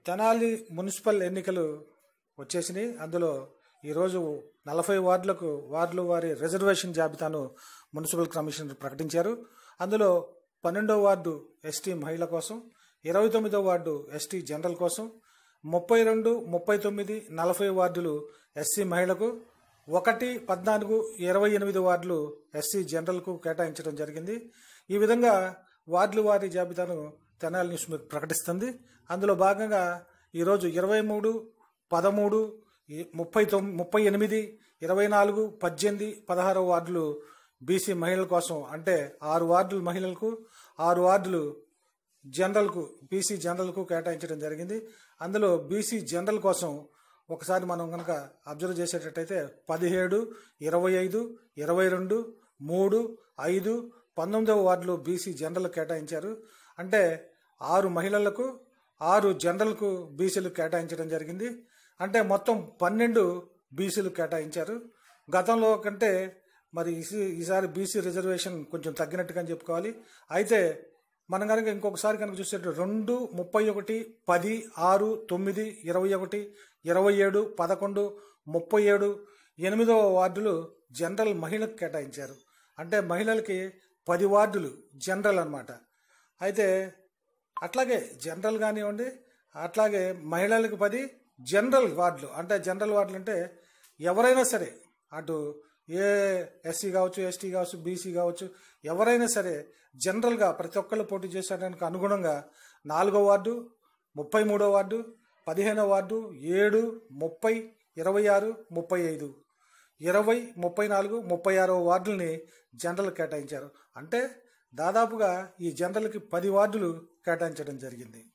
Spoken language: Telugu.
తెనాలి మున్సిపల్ ఎన్నికలు వచ్చేసినాయి అందులో ఈరోజు నలభై వార్డులకు వార్డుల వారి రిజర్వేషన్ జాబితాను మున్సిపల్ కమిషనర్ ప్రకటించారు అందులో పన్నెండో వార్డు ఎస్టీ మహిళ కోసం ఇరవై తొమ్మిదో వార్డు ఎస్టీ జనరల్ కోసం ముప్పై రెండు ముప్పై తొమ్మిది నలభై వార్డులు ఎస్సీ మహిళకు ఒకటి పద్నాలుగు ఇరవై ఎనిమిది వార్డులు ఎస్సీ జనరల్కు కేటాయించడం జరిగింది ఈ విధంగా వార్డుల వారి జాబితాను తెనాలి న్యూస్ మీకు ప్రకటిస్తుంది అందులో భాగంగా ఈరోజు ఇరవై మూడు పదమూడు ఈ- ముప్పై తొమ్మిది ముప్పై ఎనిమిది ఇరవై నాలుగు పద్దెనిమిది పదహారు వార్డులు బీసీ మహిళల కోసం అంటే ఆరు వార్డులు మహిళలకు ఆరు వార్డులు జనరల్కు బీసీ జనరల్కు కేటాయించడం జరిగింది అందులో బీసీ జనరల్ కోసం ఒకసారి మనం కనుక అబ్జర్వ్ చేసేటట్టయితే పదిహేడు ఇరవై ఐదు ఇరవై రెండు మూడు ఐదు పంతొమ్మిదవ వార్డులు బీసీ జనరల్ కేటాయించారు అంటే ఆరు మహిళలకు ఆరు జనరల్కు బీసీలు కేటాయించడం జరిగింది అంటే మొత్తం పన్నెండు బీసీలు కేటాయించారు గతంలో కంటే మరి ఈసి- ఈసారి బీసీ రిజర్వేషన్ కొంచెం తగ్గినట్టుగా అని చెప్పుకోవాలి అయితే మనం కనుక ఇంకొకసారి కనుక చూసేట రెండు ముప్పై ఒకటి పది ఆరు తొమ్మిది ఇరవై ఒకటి ఇరవై ఏడు పదకొండు ముప్పై ఏడు ఎనిమిదవ వార్డులు జనరల్ మహిళలకు కేటాయించారు అంటే మహిళలకి పది వార్డులు జనరల్ అన్నమాట అయితే అట్లాగే జనరల్ కానివ్వండి అట్లాగే మహిళలకు పది జనరల్ వార్డులు అంటే జనరల్ వార్డులు అంటే ఎవరైనా సరే అటు ఏ ఎస్సీ కావచ్చు ఎస్టీ కావచ్చు బీసీ కావచ్చు ఎవరైనా సరే జనరల్గా ప్రతి ఒక్కళ్ళు పోటీ చేసేదానికి అనుగుణంగా నాలుగో వార్డు ముప్పై మూడో వార్డు పదిహేనో వార్డు ఏడు ముప్పై ఇరవై ఆరు ముప్పై ఐదు ఇరవై ముప్పై నాలుగు ముప్పై ఆరో వార్డుల్ని జనరల్ కేటాయించారు అంటే దాదాపుగా ఈ జనరల్కి పది వార్డులు కేటాయించడం జరిగింది